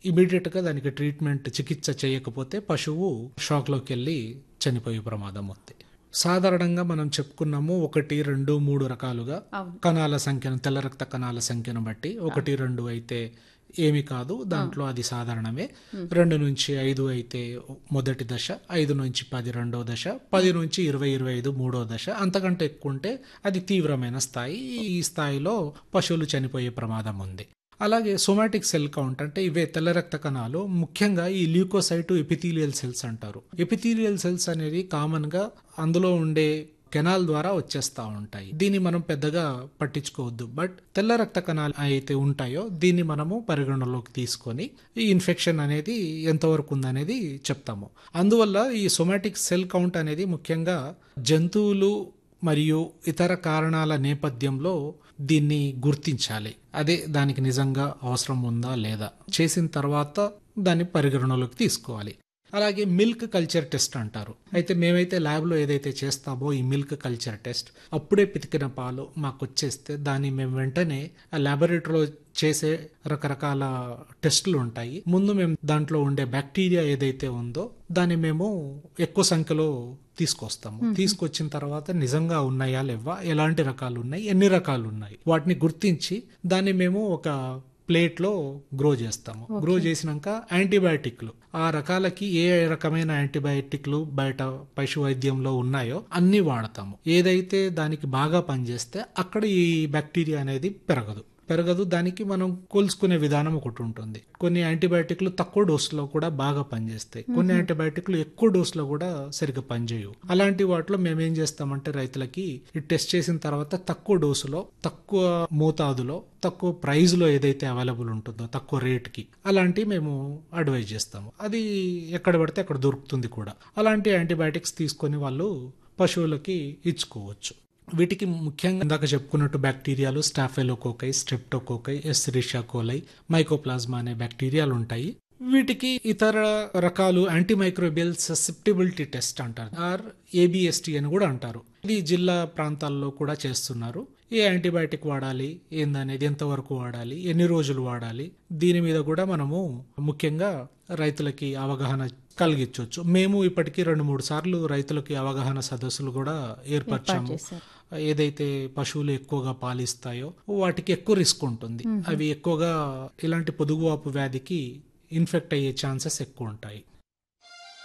Immediate గా దానికి treatment చికిత్స చేయకపోతే పశువు షాక్ లోకి వెళ్ళి చనిపోయే ప్రమాదం ఉంది సాధారణంగా మనం చెప్పుకున్నాము ఒకటి రెండు మూడు రకాలుగా అవును. కణాల సంఖ్యను తెల్ల రక్త కణాల సంఖ్యను బట్టి ఒకటి రెండు అయితే ఏమి కాదు దాంట్లో అది సాధారణమే రెండు నుంచి ఐదు అయితే మొదటి దశ ఐదు నుంచి పది రెండో దశ పది నుంచి ఇరవై ఇరవై ఐదు మూడో దశ అంతకంటే ఎక్కువ ఉంటే అది తీవ్రమైన స్థాయి ఈ స్థాయిలో పశువులు చనిపోయే ప్రమాదం ఉంది అలాగే సోమాటిక్ సెల్ కౌంట్ అంటే ఇవే తెల్ల రక్త కణాలు ముఖ్యంగా ఈ ల్యూకోసైట్ ఎపిథీలియల్ సెల్స్ అంటారు ఎపిథీలియల్ సెల్స్ అనేది కామన్ గా అందులో ఉండే కెనాల్ ద్వారా వచ్చేస్తా ఉంటాయి దీన్ని మనం పెద్దగా పట్టించుకోవద్దు బట్ తెల్ల రక్త కణాలు అయితే ఉంటాయో దీన్ని మనము పరిగణలోకి తీసుకొని ఈ ఇన్ఫెక్షన్ అనేది ఎంతవరకు ఉందనేది చెప్తాము అందువల్ల ఈ సొమాటిక్ సెల్ కౌంట్ అనేది ముఖ్యంగా జంతువులు మరియు ఇతర కారణాల నేపథ్యంలో దీన్ని గుర్తించాలి అదే దానికి నిజంగా అవసరం ఉందా లేదా చేసిన తర్వాత దాన్ని పరిగణనలోకి తీసుకోవాలి అలాగే మిల్క్ కల్చర్ టెస్ట్ అంటారు అయితే మేమైతే ల్యాబ్లో ఏదైతే చేస్తామో ఈ మిల్క్ కల్చర్ టెస్ట్ అప్పుడే పితికిన పాలు మాకు వచ్చేస్తే దాన్ని మేము వెంటనే ఆ ల్యాబొరేటరీలో చేసే రకరకాల టెస్టులు ఉంటాయి ముందు మేము దాంట్లో ఉండే బ్యాక్టీరియా ఏదైతే ఉందో దాన్ని మేము ఎక్కువ సంఖ్యలో తీసుకొస్తాము తీసుకొచ్చిన తర్వాత నిజంగా ఉన్నాయా లేవా ఎలాంటి రకాలు ఉన్నాయి ఎన్ని రకాలు ఉన్నాయి వాటిని గుర్తించి దాన్ని మేము ఒక ప్లేట్ లో గ్రో చేస్తాము గ్రో చేసినాక యాంటీబయాటిక్లు ఆ రకాలకి ఏ రకమైన యాంటీబయాటిక్లు బయట పశు వైద్యంలో ఉన్నాయో అన్ని వాడతాము ఏదైతే దానికి బాగా పనిచేస్తే అక్కడ ఈ బ్యాక్టీరియా అనేది పెరగదు పెరగదు దానికి మనం కోల్చుకునే విధానం ఒకటి ఉంటుంది కొన్ని యాంటీబయాటిక్లు తక్కువ డోసులో కూడా బాగా పనిచేస్తాయి కొన్ని యాంటీబయాటిక్లు ఎక్కువ డోసులో కూడా సరిగ్గా పనిచేయవు అలాంటి వాటిలో మేము ఏం చేస్తామంటే రైతులకి ఈ టెస్ట్ చేసిన తర్వాత తక్కువ డోసులో తక్కువ మోతాదులో తక్కువ ప్రైజ్ లో ఏదైతే అవైలబుల్ ఉంటుందో తక్కువ రేట్ కి అలాంటివి మేము అడ్వైజ్ చేస్తాము అది ఎక్కడ పడితే అక్కడ దొరుకుతుంది కూడా అలాంటి యాంటీబయాటిక్స్ తీసుకొని వాళ్ళు పశువులకి ఇచ్చుకోవచ్చు వీటికి ముఖ్యంగా ఇందాక చెప్పుకున్నట్టు బ్యాక్టీరియాలు స్టాఫెలోకోకై స్ట్రెప్టోకోకై ఎస్రిషా కోలై మైకోప్లాజ్మా అనే బ్యాక్టీరియాలు ఉంటాయి వీటికి ఇతర రకాలు యాంటీమైక్రోబియల్ ససెప్టిబిలిటీ టెస్ట్ అంటారు ఆర్ ఏబిఎస్టి అని కూడా అంటారు ఇది జిల్లా ప్రాంతాల్లో కూడా చేస్తున్నారు ఏ యాంటీబయాటిక్ వాడాలి ఏందనేది ఎంతవరకు వాడాలి ఎన్ని రోజులు వాడాలి దీని మీద కూడా మనము ముఖ్యంగా రైతులకి అవగాహన కలిగించవచ్చు మేము ఇప్పటికీ రెండు మూడు సార్లు రైతులకి అవగాహన సదస్సులు కూడా ఏర్పరిచాము చేశారు. ఏదైతే పశువులు ఎక్కువగా పాలిస్తాయో వాటికి ఎక్కువ రిస్క్ ఉంటుంది అవి ఎక్కువగా ఇలాంటి పొదుగువాపు వ్యాధికి ఇన్ఫెక్ట్ అయ్యే ఛాన్సెస్ ఎక్కువ ఉంటాయి